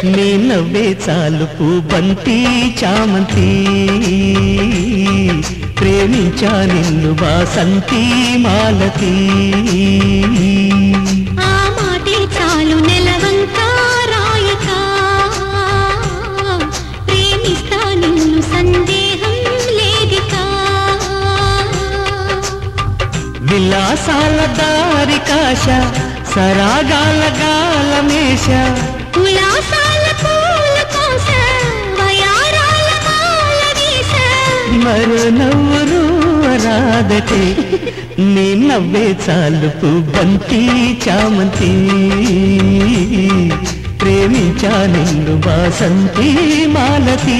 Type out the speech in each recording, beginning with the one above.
నీ నవ్వే చాలుపు బంతి చామంతి ప్రేమించా నిన్ను వాసంతి మాలతి ఆ మాటే చాలు నెలవంక రాయక ప్రేమిస్తా నిన్ను సందేహం లేదికా విలాసాల దారి కాశ సరాగాల గాలమేష ఉల్లాసాల పూల కోస వయారాల మాల వేస మరో నవ్వురు రాదటే నీ నవ్వే చాలుపు బంతి చామంతి ప్రేమించా నిన్ను వాసంతి మాలతి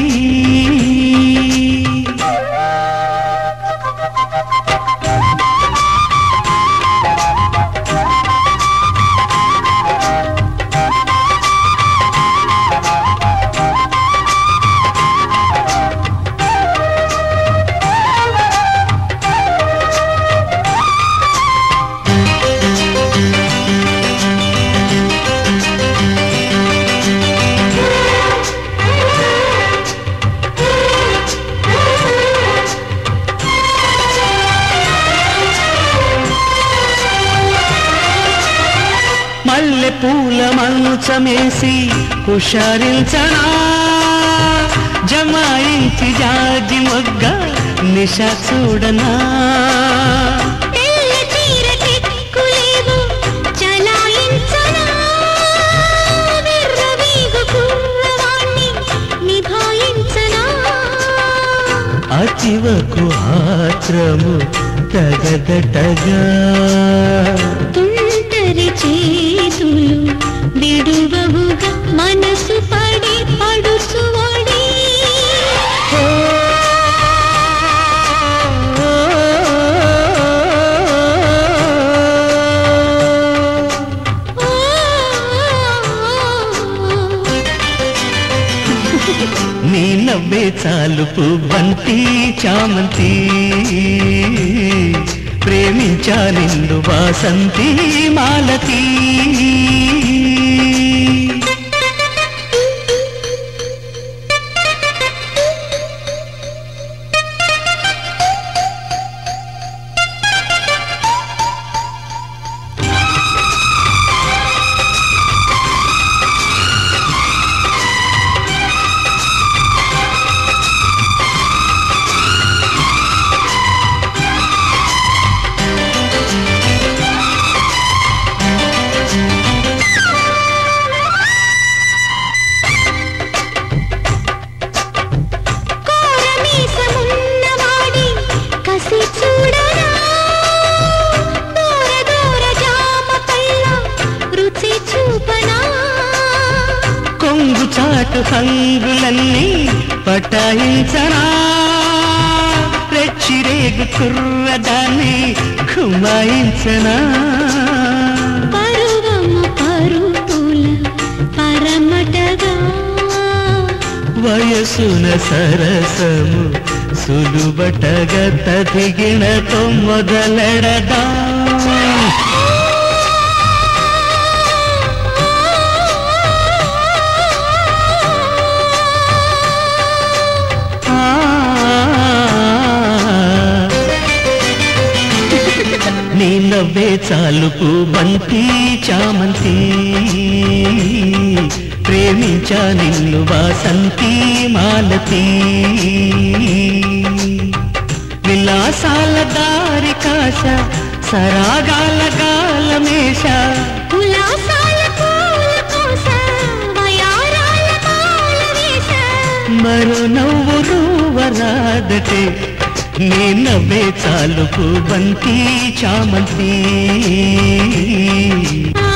మల్లె పూల మంచమేసి హుషారించనా జమాయించి జాజి మొగ్గ నిష చూడనా తెల్ల చీర టెక్కులేవు చలాయించనా విర్రవీగు కుర్రవాణ్ణి నిభాయించనా అతివకు ఆత్రము తగదటగా తుంటరి చేతులు విడువవుగా మనసు పడి పడుచువడి ఓ, నీ నవ్వే చాలుపు బంతి చామంతి ప్రేమించా నిన్ను వాసంతి మాలతి కోరమీసమున్నవాడి కసి చూడరా దూర దూర జామ పళ్ళ రుచి చూపనా కొంగు చాటు హంగులన్నీ పటాయించనా రెచ్చిరేగు కుర్రదాన్ని కుమాయించనా పరువము పరుపుల పరమటగా వయసున సరసము సులుబటగా తదిగిణతో మొదలెడదా నీ నవ్వే చాలుపు బంతి చామంతి ప్రేమించా నిన్ను వాసంతి మాలతి విలాసాల దారి కాశ సరాగాల గాలమేష ఉల్లాసాల పూల కోస వయారాల మాల వేస మరో నవ్వురు వరాదటే నీ నవ్వే చాలుపు బంతి చామంతి ఆ